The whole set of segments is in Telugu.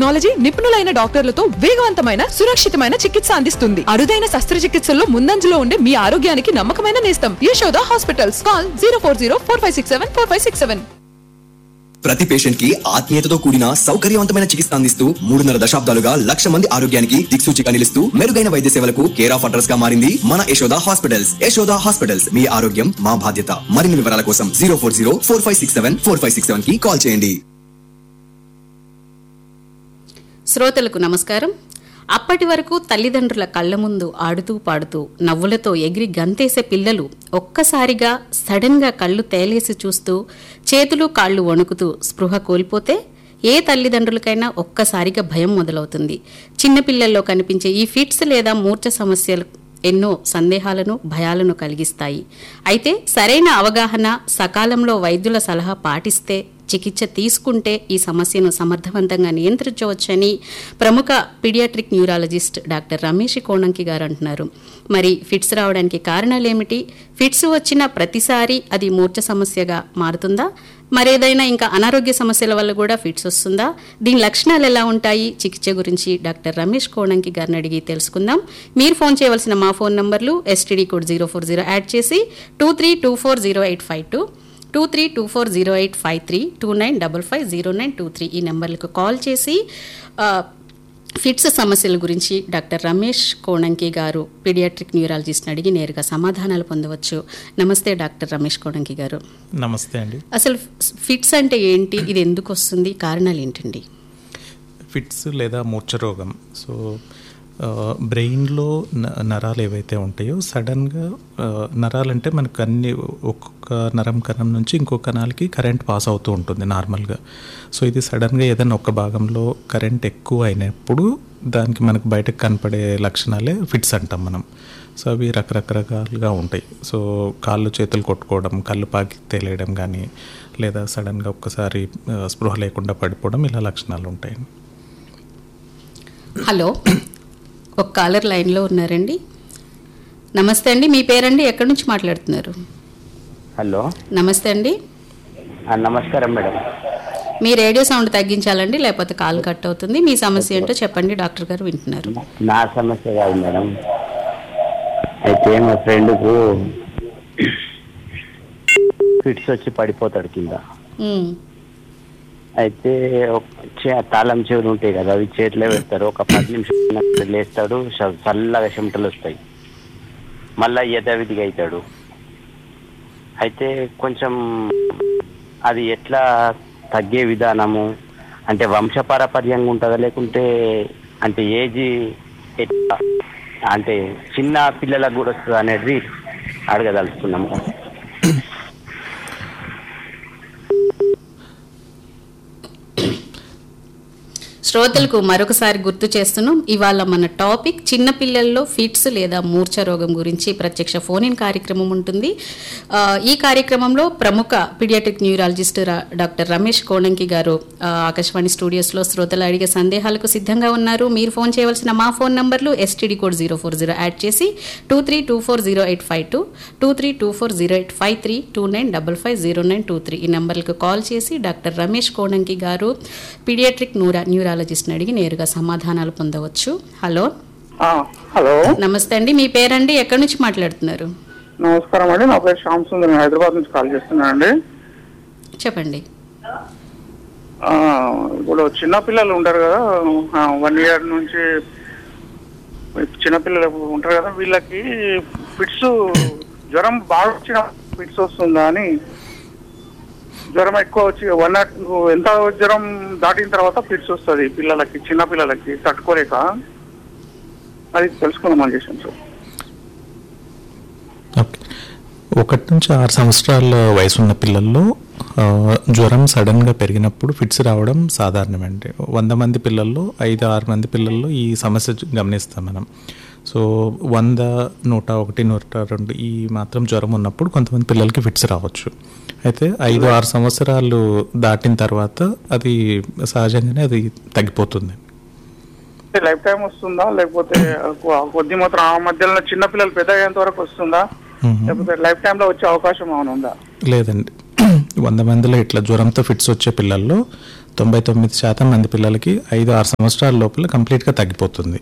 టెక్నాలజీ నిపుణులైన డాక్టర్లతో వేగవంతమైన సురక్షితమైన చికిత్స అందిస్తుంది అరుదైన శస్త్రచికిత్సల్లో ముందంజలో ఉండే మీ ఆరోగ్యానికి నమ్మకమైన నేస్తం Yashoda hospitals call zero four zero four five six seven four five six seven ప్రతి పేషెంట్ కి ఆత్మీయతతో కూడిన సౌకర్యవంతమైన చికిత్స అందిస్తూ మూడున్నర దశాబ్దాలుగా లక్ష మంది ఆరోగ్యానికి దిక్సూచిగా నిలుస్తూ మెరుగైన వైద్య సేవలకు కేర్ ఆఫ్ అడ్రస్ గా మారింది మన యశోద హాస్పిటల్స్ యశోద హాస్పిటల్స్ మీ ఆరోగ్యం మా బాధ్యత మరిన్ని వివరాల కోసం zero four zero four five six seven four five six seven కి కాల్ చేయండి శ్రోతలకు నమస్కారం అప్పటి వరకు తల్లిదండ్రుల కళ్ళ ముందు ఆడుతూ పాడుతూ నవ్వులతో ఎగిరి గంతేసే పిల్లలు ఒక్కసారిగా సడన్గా కళ్ళు తేలేసి చూస్తూ చేతులు కాళ్ళు వణుకుతూ స్పృహ కోల్పోతే ఏ తల్లిదండ్రులకైనా ఒక్కసారిగా భయం మొదలవుతుంది చిన్నపిల్లల్లో కనిపించే ఈ ఫిట్స్ లేదా మూర్ఛ సమస్యలు ఎన్నో సందేహాలను భయాలను కలిగిస్తాయి అయితే సరైన అవగాహన సకాలంలో వైద్యుల సలహా పాటిస్తే చికిత్స తీసుకుంటే ఈ సమస్యను సమర్థవంతంగా నియంత్రించవచ్చని ప్రముఖ paediatric neurologist doctor Ramesh Konanki గారు అంటున్నారు మరి ఫిట్స్ రావడానికి కారణాలు ఏమిటి ఫిట్స్ వచ్చిన ప్రతిసారి అది మూర్ఛ సమస్యగా మారుతుందా మరేదైనా ఇంకా అనారోగ్య సమస్యల వల్ల కూడా ఫిట్స్ వస్తుందా దీని లక్షణాలు ఎలా ఉంటాయి చికిత్స గురించి డాక్టర్ రమేష్ కోణంకి గారిని అడిగి తెలుసుకుందాం మీరు ఫోన్ చేయవలసిన మా ఫోన్ నంబర్లు STD code zero four zero add చేసి two three two four zero eight five two two three two four zero eight five three two nine double five zero nine two three ఈ నెంబర్లకు కాల్ చేసి ఆ, ఫిట్స్ సమస్యల గురించి డాక్టర్ రమేష్ కోణంకి గారు పీడియాట్రిక్ న్యూరాలజిస్ట్ని అడిగి నేరుగా సమాధానాలు పొందవచ్చు నమస్తే డాక్టర్ రమేష్ కోణంకి గారు నమస్తే అండి అసలు ఫిట్స్ అంటే ఏంటి ఇది ఎందుకు వస్తుంది కారణాలు ఏంటండి ఫిట్స్ లేదా మూర్ఛ రోగం సో ఆ, బ్రెయిన్లో న- నరాలు ఏవైతే ఉంటాయో సడన్గా ఆ, నరాలంటే మనకు అన్ని ఒక్కొక్క నరం కణం నుంచి ఇంకో కణాలకి కరెంట్ పాస్ అవుతూ ఉంటుంది నార్మల్గా సో ఇది సడన్గా ఏదైనా ఒక భాగంలో కరెంట్ ఎక్కువ అయినప్పుడు దానికి మనకు బయటకు కనపడే లక్షణాలే ఫిట్స్ అంటాం మనం సో అవి రకరకరకాలుగా ఉంటాయి సో కాళ్ళు చేతులు కొట్టుకోవడం కళ్ళు పాకి తేలేయడం కానీ లేదా సడన్గా ఒక్కసారి ఆ, స్పృహ లేకుండా పడిపోవడం ఇలా లక్షణాలు ఉంటాయి హలో ఒక కాలర్ లైన్లో ఉన్నారండి నమస్తే అండి మీ పేరండి ఎక్కడి నుంచి మాట్లాడుతున్నారు హలో నమస్తే అండి ఆ, నమస్కారం మేడం మీ రేడియో సౌండ్ తగ్గించాలండి లేకపోతే కాల్ కట్ అవుతుంది మీ సమస్య ఏంటో చెప్పండి డాక్టర్ గారు వింటున్నారు నా సమస్య కాదు మేడం అయితే మా ఫ్రెండ్కు ఫిట్స్ వచ్చి పడిపోతాడు కింద ఉమ్, అయితే ఒక చే- తాళం చెవులు ఉంటాయి కదా అవి చేతిలో పెడతారు ఒక పది నిమిషాలు లేస్తాడు చ- చల్లగా చెమటలు వస్తాయి మళ్ళా యథావిధిగా అవుతాడు అయితే కొంచెం అది ఎట్లా తగ్గే విధానము అంటే వంశపారపర్యంగా ఉంటుందా లేకుంటే అంటే ఏజీ ఎట్లా అంటే చిన్న పిల్లలకు కూడా వస్తుంది అనేది అడగదలుచుకున్నాము శ్రోతలకు మరొకసారి గుర్తు చేస్తున్నాం ఇవాళ మన టాపిక్ చిన్న పిల్లల్లో ఫిట్స్ లేదా మూర్ఛ రోగం గురించి ప్రత్యక్ష ఫోన్ ఇన్ కార్యక్రమం ఉంటుంది ఆ, ఈ కార్యక్రమంలో ప్రముఖ పీడియాట్రిక్ న్యూరాలజిస్ట్ రా- డాక్టర్ రమేష్ కోణంకి గారు ఆ, ఆకాశవాణి స్టూడియోస్లో శ్రోతలు అడిగే సందేహాలకు సిద్ధంగా ఉన్నారు మీరు ఫోన్ చేయవలసిన మా ఫోన్ నంబర్లు STD code zero four zero add చేసి two three two four zero eight five two two three two four zero eight five three two nine double five zero nine two three ఈ నెంబర్లకు కాల్ చేసి డాక్టర్ రమేష్ కోణంకి గారు పీడియాట్రిక్ న్యూరా న్యూరాలజిస్ట్ని అడిగి నేరుగా సమాధానాలు పొందవచ్చు హలో ఆ, హలో నమస్తే అండి మీ పేరండి ఎక్కడి నుంచి మాట్లాడుతున్నారు నమస్కారం అండి నా పేరు శ్యామ్ సుందర్ నేను హైదరాబాద్ నుంచి కాల్ చేస్తున్నాను అండి చెప్పండి ఆ, ఇప్పుడు చిన్నపిల్లలు ఉంటారు కదా వన్ ఇయర్ నుంచి చిన్నపిల్లలు ఉంటారు కదా వీళ్ళకి ఫిట్స్ జ్వరం బాగా వచ్చిన ఫిట్స్ వస్తుందా అని జ్వరం ఎక్కువ వచ్చి వన్ నాట్ ఎంత జ్వరం దాటిన తర్వాత ఫిట్స్ వస్తుంది పిల్లలకి చిన్న పిల్లలకి తట్టుకోలేక అది తెలుసుకుందామని చేశాను సార్ ఓకే ఒకటి నుంచి ఆరు సంవత్సరాల వయసు ఉన్న పిల్లల్లో ఆ, జ్వరం సడన్గా పెరిగినప్పుడు ఫిట్స్ రావడం సాధారణమండి వంద మంది పిల్లల్లో ఐదు ఆరు మంది పిల్లల్లో ఈ సమస్య చు- గమనిస్తాం మనం సో వంద నూట ఒకటి నూట రెండు ఈ మాత్రం జ్వరం ఉన్నప్పుడు కొంతమంది పిల్లలకి ఫిట్స్ రావచ్చు అయితే ఐదు ఆరు సంవత్సరాలు దాటిన తర్వాత అది సహజంగానే అది తగ్గిపోతుంది లైఫ్ టైం వస్తుందా లేకపోతే కొ- కొద్ది మాత్రం ఆ మధ్యలో చిన్న పిల్లలు పెద్ద అయ్యేంత వరకు వస్తుందా మ్మ్. లేకపోతే లైఫ్ టైం లో వచ్చే అవకాశం ఏమైనా ఉందా లేదండి వంద మందిలో ఇట్లా జ్వరంతో ఫిట్స్ వచ్చే పిల్లల్లో తొంభై తొమ్మిది శాతం మంది పిల్లలకి ఐదు ఆరు సంవత్సరాల లోపల కంప్లీట్గా తగ్గిపోతుంది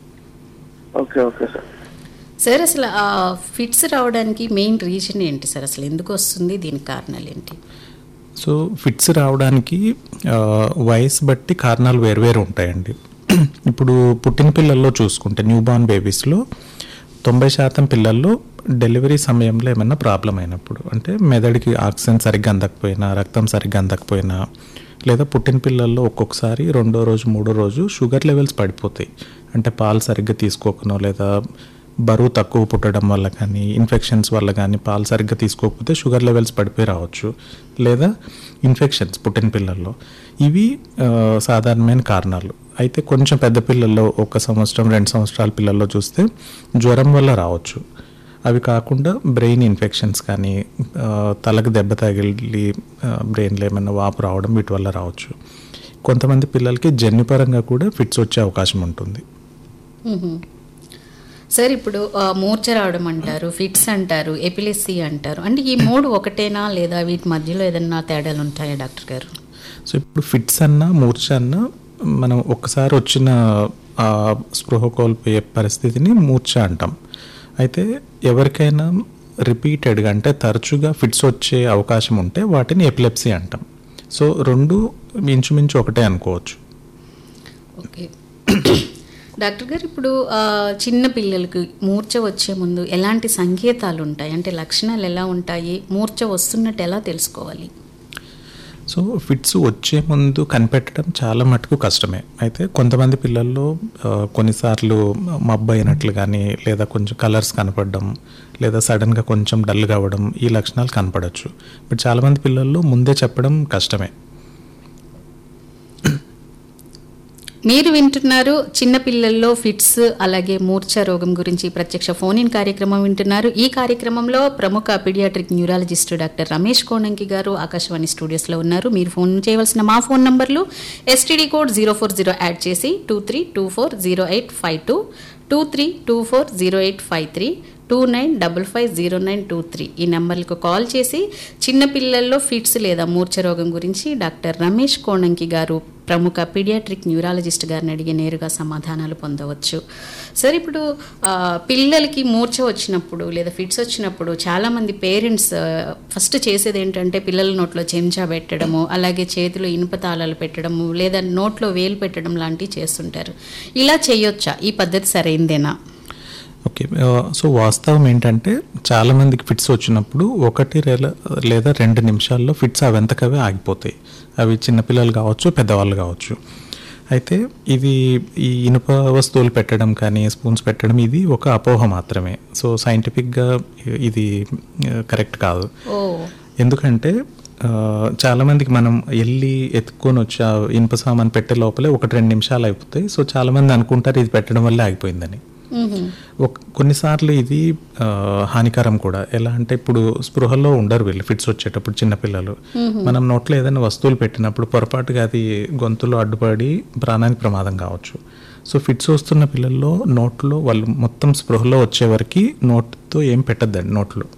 ఓకే ఓకే సార్ సార్ అసలు ఆ ఫిట్స్ రావడానికి మెయిన్ రీజన్ ఏంటి సార్ అసలు ఎందుకు వస్తుంది దీనికి కారణాలు ఏంటి సో ఫిట్స్ రావడానికి ఆ, వయసు బట్టి కారణాలు వేరువేరు ఉంటాయండి ఇప్పుడు పుట్టిన పిల్లల్లో చూసుకుంటే న్యూ బార్న్ బేబీస్లో తొంభై శాతం పిల్లల్లో డెలివరీ సమయంలో ఏమైనా ప్రాబ్లం అయినప్పుడు అంటే మెదడుకి ఆక్సిజన్ సరిగ్గా అందకపోయినా రక్తం సరిగ్గా అందకపోయినా లేదా పుట్టిన పిల్లల్లో ఒక్కొక్కసారి రెండో రోజు మూడో రోజు షుగర్ లెవెల్స్ పడిపోతాయి అంటే పాలు సరిగ్గా తీసుకోకనో లేదా బరువు తక్కువ పుట్టడం వల్ల కానీ ఇన్ఫెక్షన్స్ వల్ల కానీ పాలు సరిగ్గా తీసుకోకపోతే షుగర్ లెవెల్స్ పడిపోయి రావచ్చు లేదా ఇన్ఫెక్షన్స్ పుట్టిన పిల్లల్లో ఇవి ఆ, సాధారణమైన కారణాలు అయితే కొంచెం పెద్ద పిల్లల్లో ఒక సంవత్సరం రెండు సంవత్సరాల పిల్లల్లో చూస్తే జ్వరం వల్ల రావచ్చు అవి కాకుండా బ్రెయిన్ ఇన్ఫెక్షన్స్ కానీ ఆ, తలకు దెబ్బ తగిలి బ్రెయిన్లో ఏమైనా వాపు రావడం వీటి వల్ల రావచ్చు కొంతమంది పిల్లలకి జన్యుపరంగా కూడా ఫిట్స్ వచ్చే అవకాశం ఉంటుంది మ్మ్. సార్ ఇప్పుడు ఆ, మూర్ఛ రావడం అంటారు ఫిట్స్ అంటారు ఎపిలెసీ అంటారు అంటే ఈ మూడు ఒకటేనా లేదా వీటి మధ్యలో ఏదన్నా తేడాలు ఉంటాయా డాక్టర్ గారు సో ఇప్పుడు ఫిట్స్ అన్నా మూర్ఛ అన్నా మనం ఒక్కసారి వచ్చిన ఆ స్పృహ కోల్పోయే పరిస్థితిని మూర్ఛ అంటాం అయితే ఎవరికైనా రిపీటెడ్గా అంటే తరచుగా ఫిట్స్ వచ్చే అవకాశం ఉంటే వాటిని ఎపిలెప్సీ అంటాం సో రెండు ఇంచుమించు ఒకటే అనుకోవచ్చు ఓకే డాక్టర్ గారు ఇప్పుడు ఆ, చిన్న పిల్లలకు మూర్ఛ వచ్చే ముందు ఎలాంటి సంకేతాలు ఉంటాయి అంటే లక్షణాలు ఎలా ఉంటాయి మూర్ఛ వస్తున్నట్టు ఎలా తెలుసుకోవాలి సో ఫిట్స్ వచ్చే ముందు కనిపెట్టడం చాలా మటుకు కష్టమే అయితే కొంతమంది పిల్లల్లో ఆ, కొన్నిసార్లు మబ్బు అయినట్లు కానీ లేదా కొంచెం కలర్స్ కనపడడం లేదా సడన్గా కొంచెం డల్గా అవ్వడం ఈ లక్షణాలు కనపడవచ్చు బట్ చాలామంది పిల్లల్లో ముందే చెప్పడం కష్టమే మీరు వింటున్నారు చిన్న పిల్లల్లో ఫిట్స్ అలాగే మూర్ఛ రోగం గురించి ప్రత్యక్ష ఫోన్ ఇన్ కార్యక్రమం వింటున్నారు ఈ కార్యక్రమంలో ప్రముఖ paediatric neurologist doctor Ramesh Konanki గారు ఆకాశవాణి స్టూడియోస్లో ఉన్నారు మీరు ఫోన్ చేయవలసిన మా ఫోన్ నంబర్లు STD code zero four zero add చేసి two three two four zero eight five two two three two four zero eight five three two nine double five zero nine two three ఈ నెంబర్లకు కాల్ చేసి చిన్నపిల్లల్లో ఫిట్స్ లేదా మూర్ఛ రోగం గురించి డాక్టర్ రమేష్ కోణంకి గారు ప్రముఖ పీడియాట్రిక్ న్యూరాలజిస్ట్ గారిని అడిగి నేరుగా సమాధానాలు పొందవచ్చు సార్ ఇప్పుడు ఆ, పిల్లలకి మూర్ఛ వచ్చినప్పుడు లేదా ఫిట్స్ వచ్చినప్పుడు చాలామంది పేరెంట్స్ ఫస్ట్ చేసేది ఏంటంటే పిల్లల నోట్లో చెంచా పెట్టడము అలాగే చేతిలో ఇనుప తాళాలు పెట్టడము లేదా నోట్లో వేలు పెట్టడం లాంటివి చేస్తుంటారు ఇలా చేయొచ్చా ఈ పద్ధతి సరైందేనా ఓకే ఆ, సో వాస్తవం ఏంటంటే చాలా మందికి ఫిట్స్ వచ్చినప్పుడు ఒకటి రెల- లేదా రెండు నిమిషాల్లో ఫిట్స్ అవంతకవే ఆగిపోతాయి అవి చిన్నపిల్లలు కావచ్చు పెద్దవాళ్ళు కావచ్చు అయితే ఇది ఈ ఇనుప వస్తువులు పెట్టడం కానీ స్పూన్స్ పెట్టడం ఇది ఒక అపోహ మాత్రమే సో సైంటిఫిక్గా ఇది కరెక్ట్ కాదు ఓ ఎందుకంటే ఆ, చాలా మందికి మనం వెళ్ళి ఎత్తుకొని వచ్చి ఆ ఇనుప సామాన్ పెట్టే లోపలే ఒకటి రెండు నిమిషాలు అయిపోతాయి సో చాలా మంది అనుకుంటారు ఇది పెట్టడం వల్లే ఆగిపోయిందని ఒక కొన్నిసార్లు ఇది ఆ, హానికరం కూడా ఎలా అంటే ఇప్పుడు స్పృహలో ఉండరు వీళ్ళు ఫిట్స్ వచ్చేటప్పుడు చిన్నపిల్లలు మనం నోట్లో ఏదైనా వస్తువులు పెట్టినప్పుడు పొరపాటుగా అది గొంతులో అడ్డుపడి ప్రాణానికి ప్రమాదం కావచ్చు సో ఫిట్స్ వస్తున్న పిల్లల్లో నోట్లో వాళ్ళు మొత్తం స్పృహలో వచ్చే వరకు నోట్తో ఏం పెట్టద్దండి నోట్లో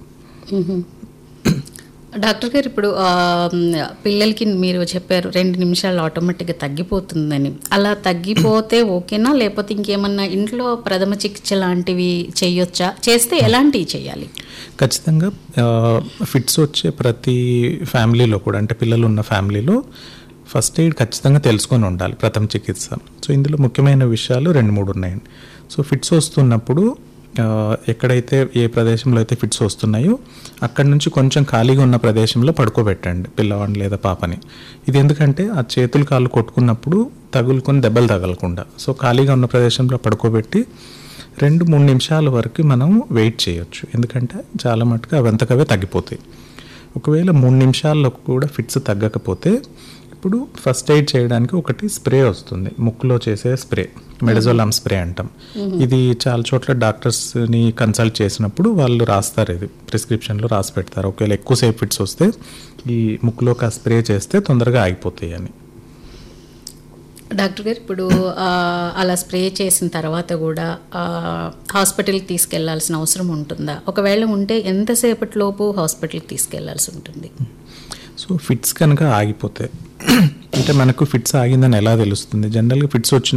డాక్టర్ గారు ఇప్పుడు ఆ, పిల్లలకి మీరు చెప్పారు రెండు నిమిషాలు ఆటోమేటిక్గా తగ్గిపోతుందని అలా తగ్గిపోతే ఓకేనా లేకపోతే ఇంకేమన్నా ఇంట్లో ప్రథమ చికిత్స లాంటివి చేయొచ్చా చేస్తే ఎలాంటివి చేయాలి ఖచ్చితంగా ఫిట్స్ వచ్చే ప్రతి ఫ్యామిలీలో కూడా అంటే పిల్లలు ఉన్న ఫ్యామిలీలో ఫస్ట్ ఎయిడ్ ఖచ్చితంగా తెలుసుకొని ఉండాలి ప్రథమ చికిత్స సో ఇందులో ముఖ్యమైన విషయాలు రెండు మూడు ఉన్నాయండి సో ఫిట్స్ వస్తున్నప్పుడు ఆ, ఎక్కడైతే ఏ ప్రదేశంలో అయితే ఫిట్స్ వస్తున్నాయో అక్కడి నుంచి కొంచెం ఖాళీగా ఉన్న ప్రదేశంలో పడుకోబెట్టండి పిల్లవాడిని లేదా పాపని ఇది ఎందుకంటే ఆ చేతులు కాళ్ళు కొట్టుకున్నప్పుడు తగులుకొని దెబ్బలు తగలకుండా సో ఖాళీగా ఉన్న ప్రదేశంలో పడుకోబెట్టి రెండు మూడు నిమిషాల వరకు మనం వెయిట్ చేయొచ్చు ఎందుకంటే చాలా మటుకు అవంతకవే తగ్గిపోతాయి ఒకవేళ మూడు నిమిషాల్లో కూడా ఫిట్స్ తగ్గకపోతే ఇప్పుడు ఫస్ట్ ఎయిడ్ చేయడానికి ఒకటి స్ప్రే వస్తుంది ముక్కులో చేసే స్ప్రే మెడజోలామ్ స్ప్రే అంటాం ఇది చాలా చోట్ల డాక్టర్స్ని కన్సల్ట్ చేసినప్పుడు వాళ్ళు రాస్తారు ఇది ప్రిస్క్రిప్షన్లో రాసి పెడతారు ఒకవేళ ఎక్కువసేపు ఫిట్స్ వస్తే ఈ ముక్కులోకి ఆ స్ప్రే చేస్తే తొందరగా ఆగిపోతాయి అని డాక్టర్ గారు ఇప్పుడు ఆ, అలా స్ప్రే చేసిన తర్వాత కూడా ఆ, హాస్పిటల్కి తీసుకెళ్లాల్సిన అవసరం ఉంటుందా ఒకవేళ ఉంటే ఎంతసేపటి లోపు హాస్పిటల్కి తీసుకెళ్లాల్సి ఉంటుంది సో సో ఫిట్స్ కనుక ఆగిపోతే అంటే మనకు ఫిట్స్ ఆగిందని ఎలా తెలుస్తుంది జనరల్గా ఫిట్స్ వచ్చిన